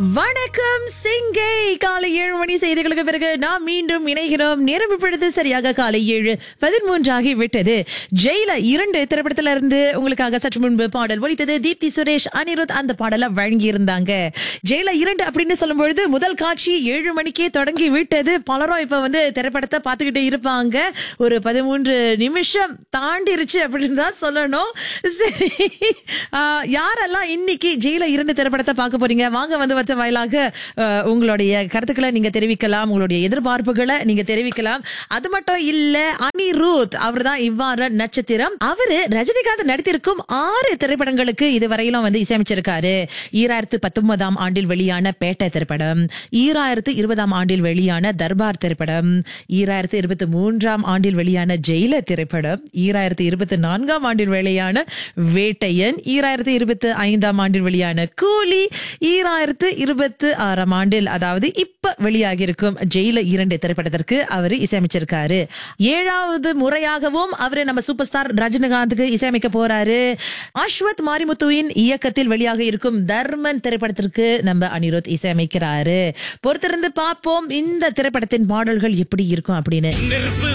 வணக்கம் சிங்கை காலை ஏழு மணி செய்திகளுக்கு பிறகு நாம் மீண்டும் இணைகிறோம் நேரம் இப்பொழுது சரியாக காலை ஏழு பதிமூன்று ஆகி விட்டது ஜெயில இரண்டு திரைப்படத்துல இருந்து உங்களுக்காக சற்று முன்பு பாடல் ஒலித்தது தீப்தி சுரேஷ் அனிருத் அந்த பாடலை வழங்கி இருந்தாங்க ஜெயில இரண்டு அப்படின்னு சொல்லும் பொழுது முதல் காட்சி ஏழு மணிக்கே தொடங்கி விட்டது பலரும் இப்ப வந்து திரைப்படத்தை பார்த்துக்கிட்டு இருப்பாங்க ஒரு பதிமூன்று நிமிஷம் தாண்டிருச்சு அப்படின்னு தான் சொல்லணும் சரி ஆஹ், யாரெல்லாம் இன்னைக்கு ஜெயில இரண்டு திரைப்படத்தை பார்க்க போறீங்க வாங்க வந்து வச்ச வாயிலாக ஆஹ், உங்களுடைய கருத்துக்களை நீங்க தெரிவிக்கலாம் உங்களுடைய எதிர்பார்ப்புகளை நீங்க தெரிவிக்கலாம் அது மட்டும் இல்ல அனிருத் அவர் தான் இவ்வாறு நட்சத்திரம் அவரு ரஜினிகாந்த் நடித்திருக்கும் ஆறு திரைப்படங்களுக்கு இதுவரையிலும் வந்து இசையமைச்சிருக்காரு ஈராயிரத்து பத்தொன்பதாம் ஆண்டில் வெளியான பேட்டை திரைப்படம் ஈராயிரத்து இருபதாம் ஆண்டில் வெளியான தர்பார் திரைப்படம் ஈராயிரத்து இருபத்தி மூன்றாம் ஆண்டில் வெளியான ஜெயில திரைப்படம் ஈராயிரத்து இருபத்தி நான்காம் ஆண்டில் வெளியான வேட்டையன் ஈராயிரத்து இருபத்தி ஐந்தாம் ஆண்டில் வெளியான கூலி ஈராயிரத்து இருபத்தி ஆறாம் ஆண்டில் அதாவது இப்ப வெளியாகி இருக்கும் ஜெயில இரண்டு திரைப்படத்திற்கு அவர் இசையமைச்சிருக்காரு ஏழாவது முறையாகவும் அவரு நம்ம சூப்பர் ஸ்டார் ரஜினிகாந்துக்கு இசையமைக்க போறாரு அஸ்வத் மாரிமுத்துவின் இயக்கத்தில் வெளியாக இருக்கும் தர்மன் திரைப்படத்திற்கு நம்ம அனிருத் இசையமைக்கிறாரு பொறுத்திருந்து பார்ப்போம் இந்த திரைப்படத்தின் பாடல்கள் எப்படி இருக்கும் அப்படின்னு